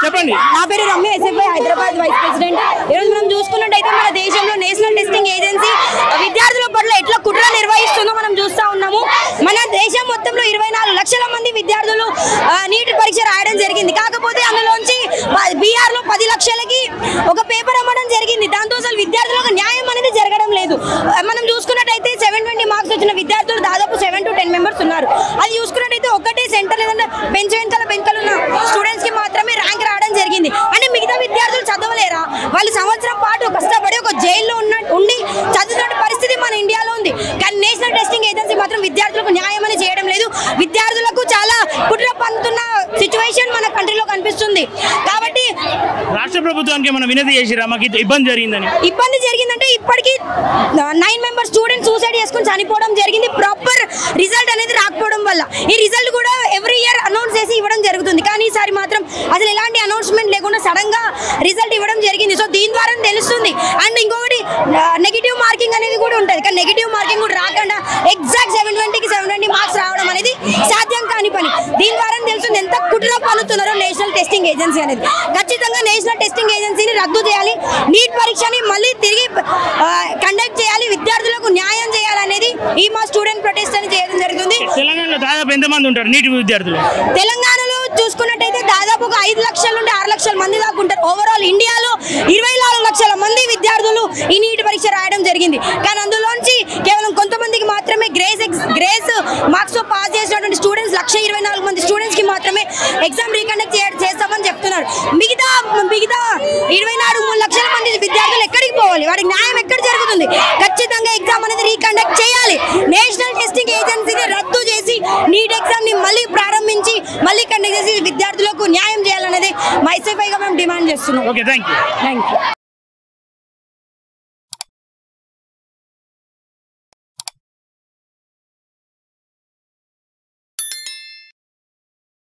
చెప్పండి నా పేరు Ramya SFI Hyderabad vice president ఈరోజు మనం చూసుకున్నట్టయితే మన దేశంలో నేషనల్ టెస్టింగ్ ఏజెన్సీ విద్యార్థుల పట్ల ఎట్లా కుట్ర నిర్వహిస్తుందో మనం చూస్తా ఉన్నాము మన దేశం మొత్తంలో ఇరవై నాలుగు లక్షల మంది విద్యార్థులు ఆ, నీట్ పరీక్ష రాయడం జరిగింది కాకపోతే అందులోంచి బీఆర్ లో పది లక్షలకి ఒక పేపర్ అమ్మడం జరిగింది దాంతో అసలు విద్యార్థులకు న్యాయం అనేది జరగడం లేదు ఆ, మనం చూసుకున్నట్టయితే సెవెన్ ట్వంటీ మార్క్స్ వచ్చిన విద్యార్థులు దాదాపు సెవెన్ టు టెన్ మెంబర్స్ ఉన్నారు అది చూసుకున్నట్టయితే ఒకటే సెంటర్ లేదంటే బెంచ్ వెనకాల బెంకలు ఉన్న స్టూడెంట్స్ కి మాత్రమే ర్యాంక్ రావడం జరిగింది అంటే మిగతా విద్యార్థులు చదవలేరా వాళ్ళు సంవత్సరం పాటు కష్టపడి ఒక జైల్లో ఉన్న ఉండి చదువుతున్న పరిస్థితి మన ఇండియాలో ఉంది కానీ నేషనల్ టెస్టింగ్ ఏజెన్సీ మాత్రం విద్యార్థులకు న్యాయం అని చేయడం లేదు విద్యార్థులకు చాలా కుట్ర పంతున్న సిచ్యువేషన్ మన కంట్రీలో కనిపిస్తుంది కాబట్టి రాష్ట్ర ప్రభుత్వానికి ఏమైనా వినతి చేసిరా మాకు ఇది ఇబ్బంది జరిగిందని ఇబ్బంది జరిగిందంటే ఇప్పటికీ నైన్ మెంబర్ స్టూడెంట్ సూసైడ్ చేసుకుని చనిపోవడం జరిగింది ప్రాపర్ రిజల్ట్ అనేది రాకపోవడం వల్ల ఈ రిజల్ట్ కూడా ఎవ్రీ ఇయర్ అనౌన్స్ చేసి ఇవ్వడం జరుగుతుంది కానీ ఈసారి మాత్రం అసలు ఎలాంటి అనౌన్స్మెంట్ లేకుండా సడన్ గా రిజల్ట్ ఇవ్వడం జరిగింది సో దీని ద్వారా తెలుస్తుంది అండ్ ఇంకొకటి నెగిటివ్ మార్కింగ్ అనేది కూడా ఉంటుంది కానీ నెగిటివ్ మార్కింగ్ కూడా రాకుండా ఎగ్జాక్ట్ సెవెన్ ట్వంటీకి సెవెన్ ట్వంటీ మార్క్స్ రావడం అనేది సాధ్యం కాని పని దీని ద్వారా తెలుస్తుంది ఎంత కుట్ర పన్నుతున్నారో నేషనల్ టెస్టింగ్ ఏజెన్సీ అనేది ఖచ్చితంగా నేషనల్ టెస్టింగ్ ఏజెన్సీని రద్దు చేయాలి నీట్ పరీక్షని మళ్ళీ తిరిగి కండక్ట్ చేయాలి విద్యార్థులకు న్యాయం చేయాలనేది ఈ మా స్టూడెంట్ ప్రొటెస్ట్ అని చేయడం జరుగుతుంది తెలంగాణలో దాదాపు ఎంతమంది ఉంటారు నీటి విద్యార్థులు తెలంగాణలో చూసుకున్నట్టయితే దాదాపు ఒక ఐదు లక్షల నుండి ఆరు లక్షల మంది దాకా ఉంటారు ఓవరాల్ ఇండియాలో ఇరవై నాలుగు లక్షల మంది విద్యార్థులు ఈ నీటి పరీక్ష రాయడం జరిగింది కానీ అందులోంచి కేవలం కొంతమందికి మాత్రమే గ్రేస్ ఎగ్స్ గ్రేస్ మార్క్స్ తో పాస్ చేసినటువంటి స్టూడెంట్స్ లక్ష ఇరవై నాలుగు మంది స్టూడెంట్స్ కి మాత్రమే ఎగ్జామ్ రీకండక్ట్ చేస్తామని చెప్తున్నారు మిగతా మిగతా ఇరవై నాలుగు మూడు లక్షల మంది విద్యార్థులు ఎక్కడికి పోవాలి వాడికి న్యాయం ఎక్కడ జరుగుతుంది ఖచ్చితంగా ఎగ్జామ్ అనేది రీకండక్ట్ చేయాలి నేషనల్ టెస్టింగ్ ఏజెన్సీని రద్దు చేసి నీట్ ఎగ్జామ్ ని మళ్ళీ ప్రారంభించి మళ్ళీ కండక్ట్ చేసి విద్యార్థులకు న్యాయం చేయాలనేది మైసైఫైగా మేము డిమాండ్ చేస్తున్నాం okay thank you thank you